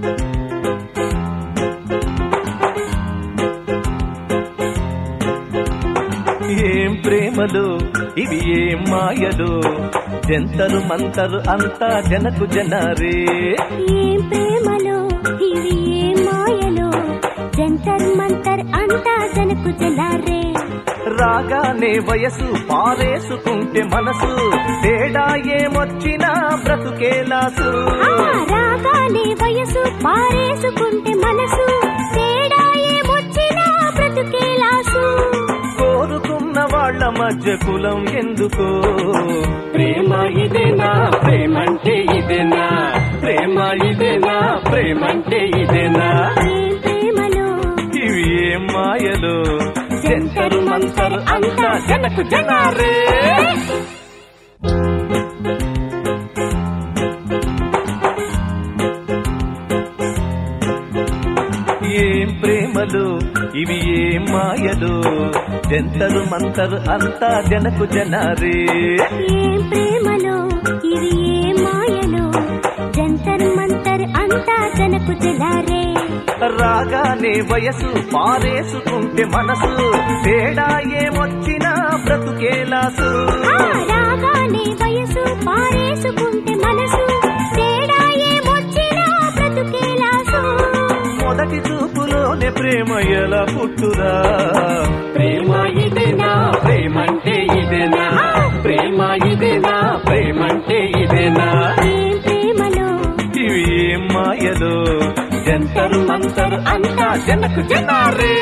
ఏం ప్రేమలు ఇవి ఏం మాయలు జంతరు మంతరు అంతా జనకు జనరే ఏం ప్రేమలో ఇవి ఏం మాయలో జంతర్ మంతర్ అంతా జనకు జలారే రాగానే వయసు పారేసుకుంటే మనసు తేడా ఏమొచ్చినా బ్రతుకేలాసు ఆ రాగానే వయసు పారేసుకుంటే మనసు తేడా ఏమొచ్చినా బ్రతుకేలాసు కోరుకున్న వాళ్ళ మధ్య కులం ఎందుకో ప్రేమ ఇదేనా ప్రేమంటే ఇదేనా ప్రేమ ఇదేనా ప్రేమంటే ఇదేనా ఏం ప్రేమలో ఇవి ఏం మాయలు జంతరు మంతరు అంతా జనకు జనారే ఏం ప్రేమలు ఇవి ఏం మాయలు జంతరు మంతరు అంతా జనకు జనారే ఏం ప్రేమలో ఇవి ఏం మాయలో జంతర్ మంతర్ అంతా జనకు జలారే రాగానే వయసు పారేసుకుంటే మనసు తేడా ఏమొచ్చినా బ్రతుకేలాసు ఆ రాగానే వయసు పారేసుకుంటే మనసు తేడా ఏమొచ్చినా బ్రతుకేలాసు మొదటి చూపులోనే ప్రేమ ఎలా పుట్టురా ప్రేమ ఇదేనా ప్రేమంటే ఇదేనా ప్రేమ ఇదేనా ప్రేమంటే ఇదేనా ఏం ప్రేమలో ఇవి ఏం మాయలు జంతరు మంతరు అంతా జనకు జనారే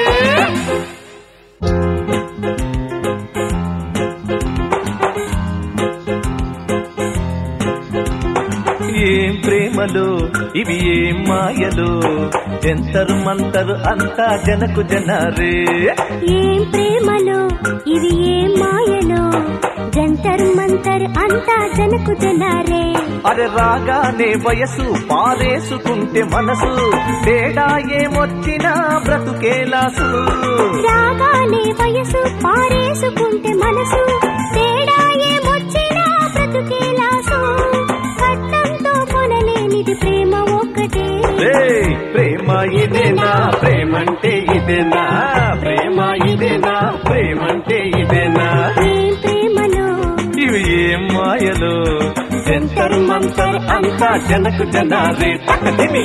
ఏం ప్రేమలు ఇవి ఏం మాయలు జంతరు మంతరు అంతా జనకు జనారే ఏం ప్రేమలో ఇవి ఏం మాయలో జంతర్ మంతర్ అంతా జనకు జలారే అరే రాగానే వయసు పారేసుకుంటే మనసు తేడా ఏమొచ్చినా బ్రతుకేలాసు రాగానే వయసు పారేసుకుంటే మనసు తేడా ఏమొచ్చినా బ్రతుకేలాసు కట్టంతో కొనలేనిది ప్రేమ ఒక్కటే ఏయ్, ప్రేమ ఇదేనా ప్రేమంటే ఇదేనా ప్రేమ ఇదేనా ప్రేమంటే ఇదేనా ఏం ప్రేమలో ఇవి ఏం మాయలు జంతర్ మంతర్ అంతా జనకు జనారే తక్కదిమి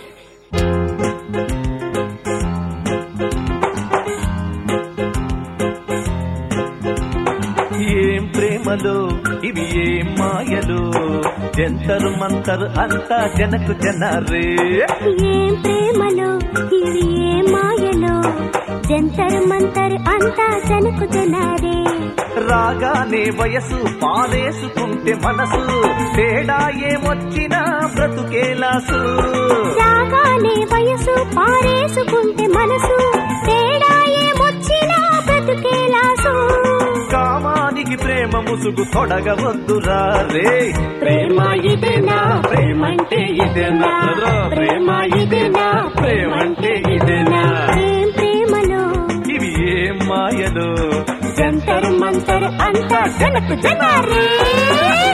ఏం ప్రేమలు ఇవి ఏం మాయలు జంతరు మంతరు అంతా జనకు జనరే ఏం ప్రేమలో ఇవి ఏం మాయలో జంతర్ మంతర్ అంతా జనకు జలారే రాగానే వయసు పారేసుకుంటే మనసు తేడా ఏమొచ్చినా బ్రతుకేలాసు రాగానే వయసు పారేసుకుంటే మనసు తేడా ఏమొచ్చినా బ్రతుకేలాసు కామానికి ప్రేమ ముసుగు తొడగవద్దురా రే ప్రేమ ఇదేనా ప్రేమంటే ఇదేనా ప్రేమ ఇదేనా ప్రేమంటే ఇదేనా ఏం ప్రేమలో ఇవి ఏం మాయలు జంతర్ మంతర్ అంతా జనకు జనారే